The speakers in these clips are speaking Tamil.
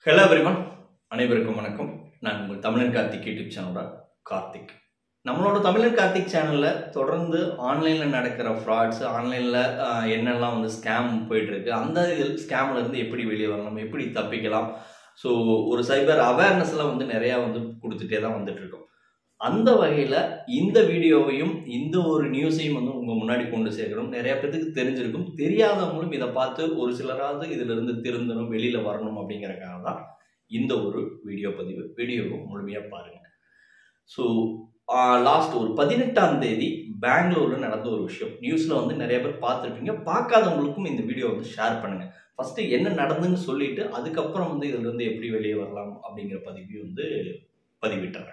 ஹலோ எவ்ரிவன் அனைவருக்கும் வணக்கம் நான் உங்கள் தமிழன் கார்த்திக் யூடியூப் சேனலோட கார்த்திக் நம்மளோட தமிழன் கார்த்திக் சேனலில் தொடர்ந்து ஆன்லைனில் நடக்கிற ஃப்ராட்ஸ் ஆன்லைனில் என்னெல்லாம் வந்து ஸ்கேம் போயிட்டுருக்கு அந்த ஸ்கேம்ல இருந்து எப்படி வெளியே வரலாம் எப்படி தப்பிக்கலாம் ஸோ ஒரு சைபர் அவேர்னஸ்லாம் வந்து நிறையா வந்து கொடுத்துட்டே தான் வந்துட்டு இருக்கோம் அந்த வகையில் இந்த வீடியோவையும் இந்த ஒரு நியூஸையும் வந்து உங்கள் முன்னாடி கொண்டு சேர்க்கணும் நிறைய பேத்துக்கு தெரிஞ்சிருக்கும் தெரியாதவங்களும் இதை பார்த்து ஒரு சிலராவது இதிலிருந்து திருந்தணும் வெளியில் வரணும் அப்படிங்கறக்காக தான் இந்த ஒரு வீடியோ பதிவு வீடியோவை முழுமையாக பாருங்கள் ஸோ லாஸ்ட் ஒரு பதினெட்டாம் தேதி பெங்களூரில் நடந்த ஒரு விஷயம் நியூஸில் வந்து நிறைய பேர் பார்த்துருப்பீங்க பார்க்காதவங்களுக்கும் இந்த வீடியோ வந்து ஷேர் பண்ணுங்கள் ஃபஸ்ட்டு என்ன நடந்துன்னு சொல்லிட்டு அதுக்கப்புறம் வந்து இதிலிருந்து எப்படி வெளியே வரலாம் அப்படிங்கிற பதிவையும் வந்து பதிவிட்டுறேன்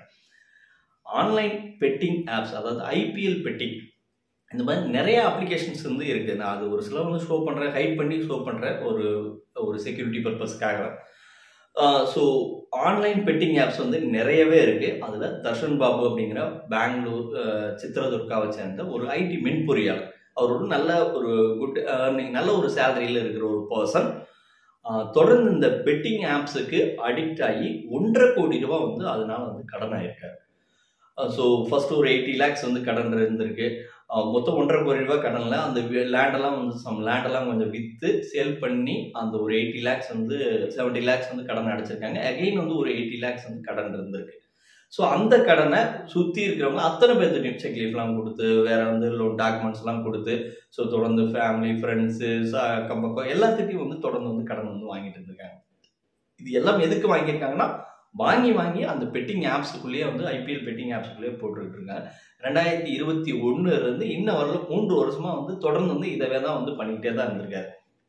ஆன்லைன் பெட்டிங் ஆப்ஸ் அதாவது ஐபிஎல் பெட்டிங் இந்த மாதிரி நிறைய அப்ளிகேஷன்ஸ் வந்து இருக்குது நான் அது ஒரு சில வந்து ஷோ பண்ணுறேன் ஹைட் பண்ணி ஷோ பண்ணுறேன் ஒரு ஒரு செக்யூரிட்டி பர்பஸ்க்காக ஸோ ஆன்லைன் பெட்டிங் ஆப்ஸ் வந்து நிறையவே இருக்குது அதில் தர்ஷன் பாபு அப்படிங்கிற பெங்களூர் அஹ், சித்ரதுர்காவை சேர்ந்த ஒரு ஐடி மென்பொறியாளர் அவர் ஒரு நல்ல ஒரு குட் நல்ல ஒரு சேலரியில் இருக்கிற ஒரு பர்சன் தொடர்ந்து இந்த பெட்டிங் ஆப்ஸுக்கு அடிக்ட் ஆகி ஒன்றரை கோடி ரூபாய் வந்து அதனால வந்து கடன் ஆயிருக்காரு ஸோ ஃபர்ஸ்ட் ஒரு எயிட்டி லேக்ஸ் வந்து கடன் இருந்திருக்கு அஹ் மொத்தம் ஒன்றரை கோடி ரூபாய் கடனில் அந்த லேண்டெல்லாம் வந்து சம் லேண்டெல்லாம் கொஞ்சம் விற்று சேல் பண்ணி அந்த ஒரு எயிட்டி லேக்ஸ் வந்து செவன்ட்டி லேக்ஸ் வந்து கடன் அடைச்சிருக்காங்க அகைன் வந்து ஒரு எயிட்டி லேக்ஸ் வந்து கடன் இருந்திருக்கு ஸோ அந்த கடனை சுற்றி இருக்கிறவங்க அத்தனை பேர்த்துட்டையும் செக் லீஃப்லாம் கொடுத்து வேற வந்து லோன் டாக்குமெண்ட்ஸ்லாம் கொடுத்து ஸோ தொடர்ந்து ஃபேமிலி ஃப்ரெண்ட்ஸு கம்பக்கம் எல்லாத்துட்டையும் வந்து தொடர்ந்து வந்து கடன் வந்து வாங்கிட்டு இருந்திருக்காங்க இது எல்லாம் எதுக்கு வாங்கியிருக்காங்கன்னா வாங்கி வாங்கி அந்த பெட்டிங் ஆப்ஸுக்குள்ளேயே வந்து ஐபிஎல் பெட்டிங் ஆப்ஸுக்குள்ளேயே போட்டுக்கிட்டு இருக்காங்க ரெண்டாயிரத்தி இருபத்தி ஒன்றுல இருந்து இன்ன வரலும் மூன்று வருஷமா வந்து தொடர்ந்து வந்து இதவே தான் வந்து பண்ணிக்கிட்டே தான் இருந்திருக்காரு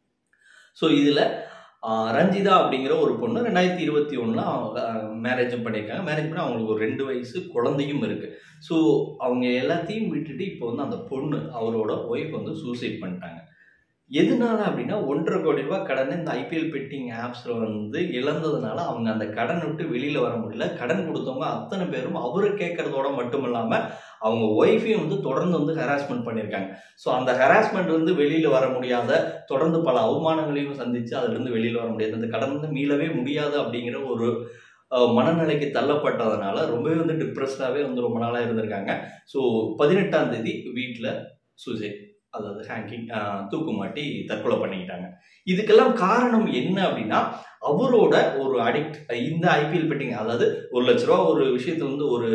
ஸோ இதில் ரஞ்சிதா அப்படிங்கிற ஒரு பொண்ணு ரெண்டாயிரத்தி இருபத்தி ஒன்றில் அவங்க மேரேஜும் பண்ணியிருக்காங்க மேரேஜ் பண்ணி அவங்களுக்கு ஒரு ரெண்டு வயசு குழந்தையும் இருக்குது ஸோ அவங்க எல்லாத்தையும் விட்டுட்டு இப்போ வந்து அந்த பொண்ணு அவரோட ஒய்ஃப் வந்து சூசைட் பண்ணிட்டாங்க எதனால அப்படின்னா ஒன்றரை கோடி ரூபாய் கடனை இந்த ஐபிஎல் பெட்டிங் ஆப்ஸில் வந்து இழந்ததுனால அவங்க அந்த கடன் விட்டு வெளியில் வர முடியல கடன் கொடுத்தவங்க அத்தனை பேரும் அவரு கேட்கறதோட மட்டும் இல்லாமல் அவங்க ஒய்ஃபையும் வந்து தொடர்ந்து வந்து ஹராஸ்மெண்ட் பண்ணியிருக்காங்க ஸோ அந்த ஹராஸ்மெண்ட் வந்து வெளியில் வர முடியாத தொடர்ந்து பல அவமானங்களையும் சந்தித்து அதுலேருந்து வெளியில் வர முடியாது அந்த கடன் வந்து மீளவே முடியாது அப்படிங்கிற ஒரு அஹ், மனநிலைக்கு தள்ளப்பட்டதுனால ரொம்பவே வந்து டிப்ரெஸ்டாகவே வந்து ரொம்ப நாளாக இருந்திருக்காங்க ஸோ பதினெட்டாம் தேதி வீட்டில் சூசைட் அதாவது ஹேங்கிங் தூக்கு மாட்டி தற்கொலை பண்ணிக்கிட்டாங்க இதுக்கெல்லாம் காரணம் என்ன அப்படின்னா அவரோட ஒரு அடிக்ட் இந்த ஐபிஎல் பெட்டிங் அதாவது ஒரு லட்ச ரூபா ஒரு விஷயத்துல வந்து ஒரு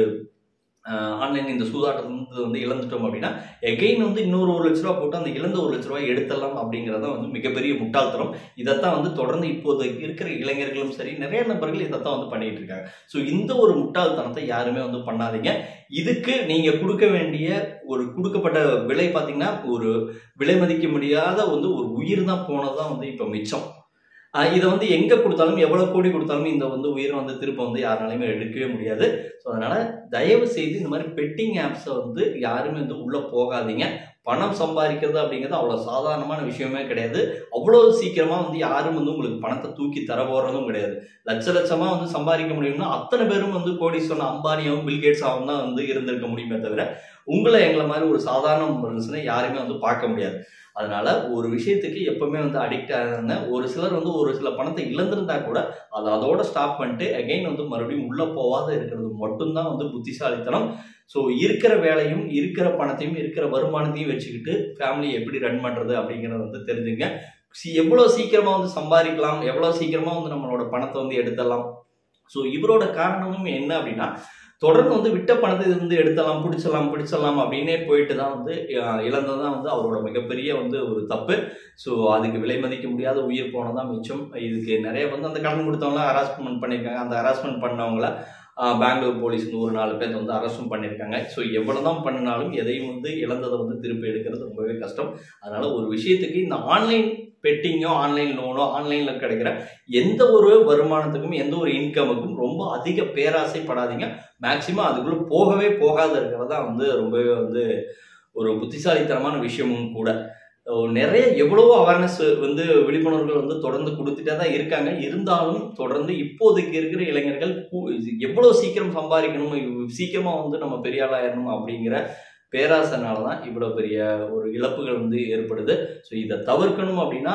ஆன்லைன் இந்த சூதாட்டத்துல வந்து இழந்துட்டோம் அப்படின்னா எகெயின் வந்து இன்னொரு ஒரு லட்ச ரூபா போட்டு அந்த இழந்த ஒரு லட்ச ரூபாய் எடுத்துடலாம் அப்படிங்கிறத வந்து மிகப்பெரிய முட்டாள்தனம் இதைத்தான் வந்து தொடர்ந்து இப்போது இருக்கிற இளைஞர்களும் சரி நிறைய நபர்கள் இதைத்தான் வந்து பண்ணிட்டு இருக்காங்க ஸோ இந்த ஒரு முட்டாள்தனத்தை யாருமே வந்து பண்ணாதீங்க இதுக்கு நீங்க கொடுக்க வேண்டிய ஒரு கொடுக்கப்பட்ட விலை பார்த்தீங்கன்னா ஒரு விலை மதிக்க முடியாத வந்து ஒரு உயிர் தான் போனதுதான் வந்து இப்போ மிச்சம் ஆஹ் இதை வந்து எங்க கொடுத்தாலும் எவ்வளவு கோடி கொடுத்தாலும் இந்த வந்து உயிரை வந்து திரும்ப வந்து யாராலையுமே எடுக்கவே முடியாது ஸோ அதனால தயவு செய்து இந்த மாதிரி பெட்டிங் ஆப்ஸை வந்து யாருமே வந்து உள்ள போகாதீங்க பணம் சம்பாதிக்கிறது அப்படிங்கிறது அவ்வளோ சாதாரணமான விஷயமே கிடையாது அவ்வளோ சீக்கிரமா வந்து யாரும் வந்து உங்களுக்கு பணத்தை தூக்கி தர போறதும் கிடையாது லட்ச லட்சமா வந்து சம்பாதிக்க முடியும்னா அத்தனை பேரும் வந்து கோடீஸ்வரன் அம்பானியாவும் பில்கேட்ஸ் ஆகும் தான் வந்து இருந்திருக்க முடியுமே தவிர உங்களை எங்களை மாதிரி ஒரு சாதாரண மனுஷனை யாருமே வந்து பார்க்க முடியாது அதனால ஒரு விஷயத்துக்கு எப்பவுமே வந்து அடிக்ட் ஆகுதுன்னு ஒரு சிலர் வந்து ஒரு சில பணத்தை இழந்திருந்தா கூட அதை அதோட ஸ்டாப் பண்ணிட்டு அகைன் வந்து மறுபடியும் உள்ள போகாத இருக்கிறது மட்டும்தான் வந்து புத்திசாலித்தனம் ஸோ இருக்கிற வேலையும் இருக்கிற பணத்தையும் இருக்கிற வருமானத்தையும் வச்சுக்கிட்டு ஃபேமிலியை எப்படி ரன் பண்ணுறது அப்படிங்கிறத வந்து தெரிஞ்சுங்க சி எவ்வளோ சீக்கிரமாக வந்து சம்பாதிக்கலாம் எவ்வளோ சீக்கிரமாக வந்து நம்மளோட பணத்தை வந்து எடுத்துடலாம் ஸோ இவரோட காரணமும் என்ன அப்படின்னா தொடர்ந்து வந்து விட்ட பணத்தை இது வந்து எடுத்தலாம் பிடிச்சலாம் பிடிச்சலாம் அப்படின்னே போயிட்டு தான் வந்து அஹ், இழந்ததுதான் வந்து அவரோட மிகப்பெரிய வந்து ஒரு தப்பு ஸோ அதுக்கு விலை மதிக்க முடியாத உயிர் போனதான் மிச்சம் இதுக்கு நிறைய வந்து அந்த கடன் கொடுத்தவங்கள ஹராஸ்மெண்ட் பண்ணியிருக்காங்க அந்த ஹராஸ்மெண்ட் பண்ணவங்கள ஆஹ், பெங்களூர் போலீஸ் வந்து ஒரு நாலு பேர் வந்து அரெஸ்டும் பண்ணியிருக்காங்க ஸோ எவ்வளோதான் பண்ணினாலும் எதையும் வந்து இழந்ததை வந்து திருப்பி எடுக்கிறது ரொம்பவே கஷ்டம் அதனால ஒரு விஷயத்துக்கு இந்த ஆன்லைன் பெட்டிங்கோ ஆன்லைன் லோனோ ஆன்லைனில் கிடைக்கிற எந்த ஒரு வருமானத்துக்கும் எந்த ஒரு இன்கமுக்கும் ரொம்ப அதிக பேராசைப்படாதீங்க மேக்சிமம் அதுக்குள்ளே போகவே போகாத இருக்கிறது தான் வந்து ரொம்பவே வந்து ஒரு புத்திசாலித்தனமான விஷயமும் கூட ஓ, நிறைய எவ்வளவோ அவேர்னஸ் வந்து விழிப்புணர்வுகள் வந்து தொடர்ந்து கொடுத்துட்டே தான் இருக்காங்க இருந்தாலும் தொடர்ந்து இப்போதைக்கு இருக்கிற இளைஞர்கள் கு- எவ்வளவு சீக்கிரம் சம்பாதிக்கணும் இவ்- சீக்கிரமா வந்து நம்ம பெரிய ஆளாயிரணும் அப்படிங்கிற பேராசனால தான் இவ்வளோ பெரிய ஒரு இழப்புகள் வந்து ஏற்படுது ஸோ இதை தவிர்க்கணும் அப்படின்னா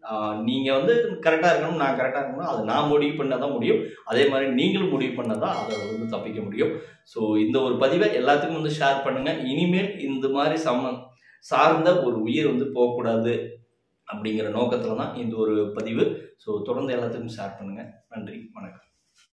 நீங்கள் வந்து கரெக்டாக இருக்கணும் நான் கரெக்டாக இருக்கணும் அது நான் முடிவு பண்ணால் தான் முடியும் அதே மாதிரி நீங்களும் முடிவு பண்ணால் தான் அதை வந்து தப்பிக்க முடியும் ஸோ இந்த ஒரு பதிவை எல்லாத்துக்கும் வந்து ஷேர் பண்ணுங்கள் இனிமேல் இந்த மாதிரி சம சார்ந்த ஒரு உயிர் வந்து போகக்கூடாது அப்படிங்கிற நோக்கத்தில் தான் இந்த ஒரு பதிவு ஸோ தொடர்ந்து எல்லாத்துக்கும் ஷேர் பண்ணுங்கள் நன்றி வணக்கம்